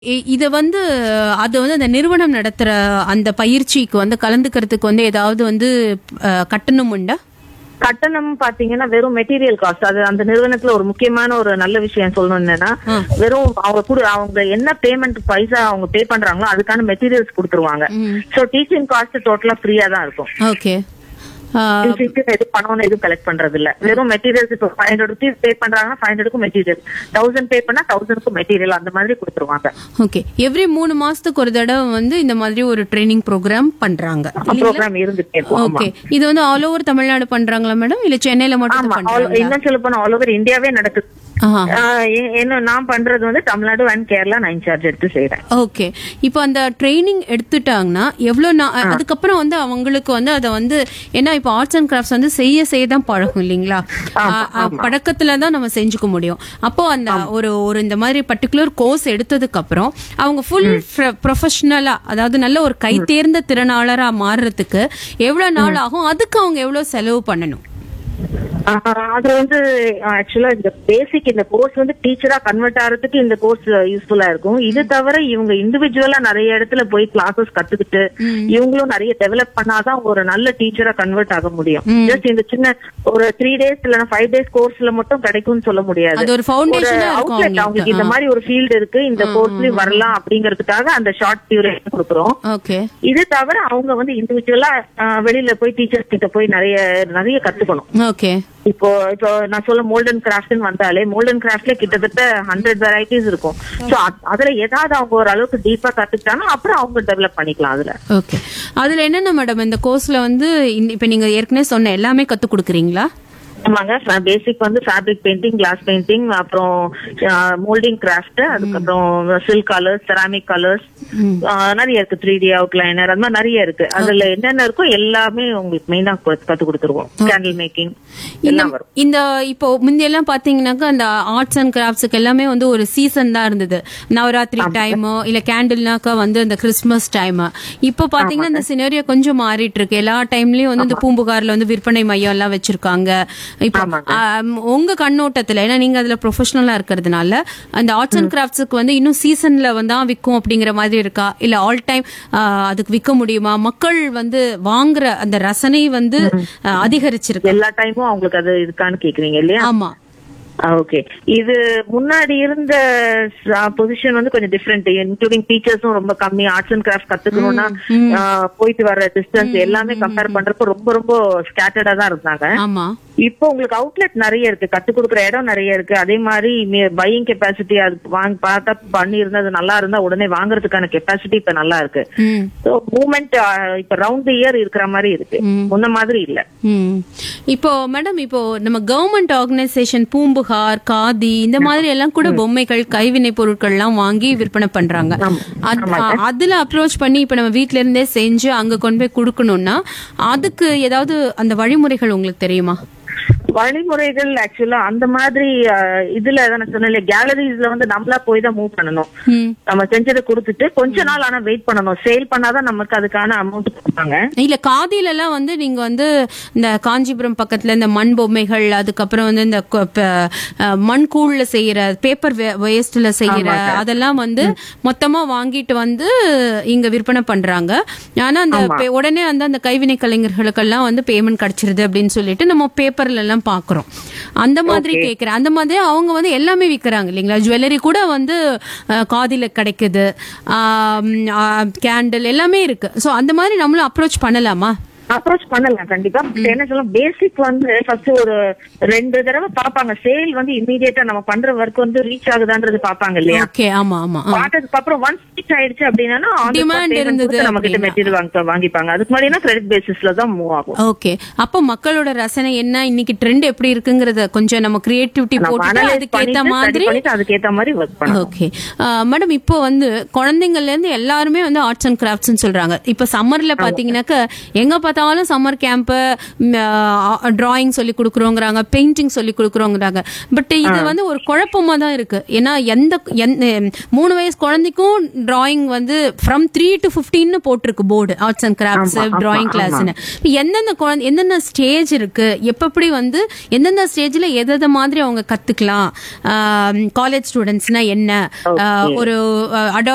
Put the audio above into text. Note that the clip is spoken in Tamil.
இ- இத வந்து அது வந்து அந்த நிறுவனம் நடத்துற அந்த பயிற்சிக்கு வந்து கலந்துக்கிறதுக்கு வந்து ஏதாவது வந்து அஹ், கட்டணம் உண்டா கட்டணம் பாத்தீங்கன்னா வெறும் மெட்டீரியல் காஸ்ட் அது அந்த நிறுவனத்துல ஒரு முக்கியமான ஒரு நல்ல விஷயம் சொல்லணும் என்னன்னா வெறும் அவங்க கூட அவங்க என்ன பேமெண்ட் பைசா அவங்க பே பண்றாங்களோ அதுக்கான மெட்டீரியல்ஸ் கொடுத்துருவாங்க சோ டீச்சிங் காஸ்ட் டோட்டலா ஃப்ரீயா தான் இருக்கும் ஓகே டீச்சிங்க்கு எதுவும் பணம் எதுவும் கலெக்ட் பண்றது இல்ல வெறும் மெட்டீரியல்ஸ் இப்போ ஃபைவ் ஹண்ட்ரட் ருபீஸ் பே பண்றாங்கன்னா ஃபைவ் ஹண்ட்ரடுக்கும் மெட்டீரியல் தௌசண்ட் பே பண்ணா தௌசண்ட்க்கும் மெட்டீரியல் அந்த மாதிரி கொடுத்துருவாங்க ஓகே எவ்ரி மூணு மாசத்துக்கு ஒரு தடவை வந்து இந்த மாதிரி ஒரு ட்ரைனிங் ப்ரோக்ராம் பண்றாங்க ப்ரோக்ராம் இருந்துட்டே இருக்கும் ஆமா ஓகே இது வந்து ஆல் ஓவர் தமிழ்நாடு பண்றாங்களா மேடம் இல்ல சென்னையில மட்டும் ஆமா பண்றாங்க all- இன்னும் சொல்ல போனா ஆல் ஓவர் இந்தியாவே நடக்குது ஆஹா ஆஹ் எ- என்ன நான் பண்றது வந்து தமிழ்நாடு அண்ட் கேரளா நான் இன்சார்ஜ் எடுத்து செய்யறேன் ஓகே இப்போ அந்த ட்ரைனிங் எடுத்துட்டாங்கன்னா எவ்வளவு நா- அதுக்கப்புறம் வந்து அவங்களுக்கு வந்து அதை வந்து ஏன்னா இப்போ ஆர்ட்ஸ் அண்ட் கிராஃப்ட்ஸ் வந்து செய்ய செய்ய தான் பழகும் இல்லைங்களா அ- அ- பழக்கத்துல தான் நம்ம செஞ்சுக்க முடியும் அப்போ அந்த ஒரு ஒரு இந்த மாதிரி பர்டிகுலர் கோர்ஸ் எடுத்ததுக்கு அப்புறம் அவங்க ஃபுல் ப்ரொஃபஷனலா அதாவது நல்ல ஒரு கை தேர்ந்த திறனாளரா மாறுறதுக்கு எவ்வளவு நாள் ஆகும் அதுக்கு அவங்க எவ்வளவு செலவு பண்ணணும் ஆஹ் அது வந்து ஆக்சுவலா இந்த பேசிக் இந்த கோர்ஸ் வந்து டீச்சரா கன்வெர்ட் ஆகிறதுக்கு இந்த கோர்ஸ் யூஸ்ஃபுல்லா இருக்கும் இது தவிர இவங்க இண்டிவிஜுவலா நிறைய இடத்துல போய் கிளாஸஸ் கத்துக்கிட்டு இவங்களும் நிறைய டெவலப் பண்ணாதான் ஒரு நல்ல டீச்சரா கன்வெர்ட் ஆக முடியும் ஜஸ்ட் இந்த சின்ன ஒரு த்ரீ டேஸ் இல்லைன்னா ஃபைவ் டேஸ் கோர்ஸ்ல மட்டும் கிடைக்கும்னு சொல்ல முடியாது அது ஒரு ஃபவுண்டேஷனா இருக்கும் அவுட்லெட் அவங்களுக்கு அவங்களுக்கு இந்த மாதிரி ஒரு ஃபீல்டு இருக்கு இந்த கோர்ஸ்லயும் வரலாம் அப்படிங்கறதுக்காக அந்த ஷார்ட் டியூரேஷன் கொடுக்குறோம் ஓகே இது தவிர அவங்க வந்து இண்டிவிஜுவலா வெளியில போய் டீச்சர்ஸ் கிட்ட போய் நிறைய நிறைய கத்துக்கணும் ஓகே இப்போ இப்போ நான் சொல்ல மோல்டன் கிராஃப்ட்னு வந்தாலே மோல்டன் கிராஃப்ட்ல கிட்டத்தட்ட ஹண்ட்ரட் வெரைட்டிஸ் இருக்கும் சோ அதுல ஏதாவது அவங்க ஒரு அளவுக்கு டீப்பா கத்துக்கிட்டாங்கன்னா அப்புறம் அவங்க டெவலப் பண்ணிக்கலாம் அதுல ஓகே அதுல என்னென்ன மேடம் இந்த கோர்ஸ்ல வந்து இந்த- இப்ப நீங்க ஏற்கனவே சொன்ன எல்லாமே கத்து கொடுக்குறீங்களா ஆமாங்க பேசிக் வந்து ஃபேப்ரிக் பெயிண்டிங் கிளாஸ் பெயிண்டிங் அப்புறம் மோல்டிங் கிராஃப்ட் அதுக்கப்புறம் சில்க் கலர்ஸ் செராமிக் கலர்ஸ் நிறைய இருக்கு த்ரீ டி அவுட்லைனர் அது மாதிரி நிறைய இருக்கு அதுல என்னென்ன இருக்கோ எல்லாமே உங்களுக்கு மெயினா கத்து கொடுத்துருவோம் கேண்டில் மேக்கிங் எல்லாம் வரும் இந்த இப்போ முந்தையெல்லாம் பாத்தீங்கன்னாக்கா அந்த ஆர்ட்ஸ் அண்ட் கிராஃப்ட்ஸுக்கு எல்லாமே வந்து ஒரு சீசன் தான் இருந்தது நவராத்திரி டைம் இல்ல கேண்டில்னாக்கா வந்து அந்த கிறிஸ்மஸ் டைம் இப்போ பாத்தீங்கன்னா இந்த சினேரியோ கொஞ்சம் மாறிட்டு இருக்கு எல்லா டைம்லயும் வந்து இந்த பூம்புகார்ல வந்து விற்பனை மையம் எல்லாம் வச்சிருக்காங்க இப்போ ஆம், உங்க கண்ணோட்டத்துல ஏன்னா நீங்க அதுல ப்ரொஃபஷனலா இருக்கிறதுனால அந்த ஆர்ட்ஸ் அண்ட் கிராஃப்ட்ஸுக்கு வந்து இன்னும் சீசன்ல வந்து தான் விற்கும் அப்படிங்கிற மாதிரி இருக்கா இல்ல ஆல் டைம் அதுக்கு விற்க முடியுமா மக்கள் வந்து வாங்குற அந்த ரசனை வந்து ஆ, அதிகரிச்சிருக்கு எல்லா டைமும் அவங்களுக்கு அது இருக்கான்னு கேக்குறீங்க இல்லையா ஆமா ஓகே இது முன்னாடி இருந்த பொசிஷன் வந்து கொஞ்சம் டிஃப்ரெண்ட் இன்க்ளூடிங் டீச்சர்ஸும் ரொம்ப கம்மி ஆர்ட்ஸ் அண்ட் கிராஃப்ட் கத்துக்கணும்னா ஆஹ், போயிட்டு வர டிஸ்டன்ஸ் எல்லாமே கம்பேர் பண்றப்போ ரொம்ப ரொம்ப ஸ்கேட்டர்டா தான் இருந்தாங்க ஆமா இப்போ உங்களுக்கு அவுட்லெட் நிறைய இருக்கு கத்து கொடுக்குற இடம் நிறைய இருக்கு அதே மாதிரி பையிங் கெப்பாசிட்டி அது வாங்க பார்த்தா பண்ணி இருந்தா அது நல்லா இருந்தா உடனே வாங்குறதுக்கான கெப்பாசிட்டி இப்ப நல்லா இருக்கு ம் ஸோ மூமெண்ட் இப்ப ரவுண்ட் இயர் இருக்கிற மாதிரி இருக்கு முன்ன மாதிரி இல்ல ம். இப்போ மேடம் இப்போ நம்ம கவர்மெண்ட் ஆர்கனைசேஷன் பூம்புகார் காதி இந்த மாதிரி எல்லாம் கூட பொம்மைகள் கைவினை பொருட்கள் எல்லாம் வாங்கி விற்பனை பண்றாங்க அது- அ- அதுல அப்ரோச் பண்ணி இப்ப நம்ம வீட்ல இருந்தே செஞ்சு அங்க கொண்டு போய் கொடுக்கணும்னா அதுக்கு ஏதாவது அந்த வழிமுறைகள் உங்களுக்கு தெரியுமா வழிமுறைகள் ஆக்சுவலா அந்த மாதிரி அஹ், இதுல நான் சொன்னேன் கேலரிஸ்ல வந்து நம்மளா போய் தான் மூவ் பண்ணணும் ம். நம்ம செஞ்சதை கொடுத்துட்டு கொஞ்ச நாள் ஆனா வெயிட் பண்ணணும் சேல் பண்ணாதான் நமக்கு அதுக்கான அமௌண்ட் கொடுப்பாங்க இல்ல காதியில எல்லாம் வந்து நீங்க வந்து இந்த காஞ்சிபுரம் பக்கத்துல இந்த மண் பொம்மைகள் அதுக்கப்புறம் வந்து இந்த கொ- ப- அஹ், மண் கூழ்ல செய்யற பேப்பர் வேஸ்ட்ல செய்யற அதெல்லாம் வந்து மொத்தமா வாங்கிட்டு வந்து இங்க விற்பனை பண்றாங்க ஆனா அந்த பே- உடனே வந்து அந்த கைவினை கலைஞர்களுக்கெல்லாம் வந்து பேமெண்ட் கிடைச்சிருது அப்படின்னு சொல்லிட்டு நம்ம பேப்பர்ல எல்லாம் பாக்குறோம் அந்த மாதிரி கேக்குறேன் அந்த மாதிரி அவங்க வந்து எல்லாமே விக்கிறாங்க இல்லைங்களா ஜுவல்லரி கூட வந்து அஹ், காதில கிடைக்குது கேண்டில் எல்லாமே இருக்கு சோ அந்த மாதிரி நம்மளும் அப்ரோச் பண்ணலாமா அப்ரோச் பண்ணலாம் கண்டிப்பா But என்ன சொல்ல பேசிக் வந்து ஃபர்ஸ்ட் ஒரு ரெண்டு தடவை பாப்பாங்க சேல் வந்து இமீடியட்டா நம்ம பண்ற ஒர்க் வந்து ரீச் ஆகுதான்றது பாப்பாங்க இல்லையா ஓகே ஆமா ஆமா ஆ. பார்த்ததுக்கு அப்புறம் ஒன்ஸ் ரீச் ஆயிடுச்சு அப்படின்னா on the spot Demand payment இருந்தது கொடுத்து நம்ம கிட்ட அப்படின்னா. மெட்டீரியல் வாங்க வாங்கிப்பாங்க அதுக்கு முன்னாடினா கிரெடிட் பேசிஸ்ல தான் மூவ் ஆகும் ஓகே அப்ப மக்களோட ரசனை என்ன இன்னைக்கு ட்ரெண்ட் எப்படி இருக்குங்கறத கொஞ்சம் நம்ம கிரியேட்டிவிட்டி நம்ம போட்டு analyze அதுக்கு ஏத்த பண்ணிட்டு, மாதிரி study பண்ணிட்டு அதுக்கேத்த மாதிரி ஒர்க் பண்ணணும் ஓகே மேடம் இப்போ வந்து குழந்தைங்கள்ல இருந்து எல்லாருமே வந்து ஆர்ட்ஸ் அண்ட் கிராஃப்ட்ஸ் சொல்றாங்க இப்போ சம்மர்ல பாத்தீங்கன்னாக்க எங்க பார்த்தாலும் சம்மர் கேம்ப் டிராயிங் சொல்லி கொடுக்குறோங்கிறாங்க பெயிண்டிங் சொல்லி கொடுக்குறோங்கிறாங்க பட் இது வந்து ஒரு குழப்பமா தான் இருக்கு ஏன்னா எந்த எந்த- மூணு வயசு குழந்தைக்கும் டிராயிங் வந்து ஃப்ரம் த்ரீ டு ஃபிஃப்டின்னு போட்டிருக்கு board arts and crafts drawing கிளாஸ்னு எந்தெந்த குழந்தை எந்தெந்த ஸ்டேஜ் இருக்கு எப்படி வந்து எந்தெந்த ஸ்டேஜ்ல எதை மாதிரி அவங்க கத்துக்கலாம் காலேஜ் ஸ்டூடெண்ட்ஸ்னா என்ன ஆஹ் ஒரு அடால்ட்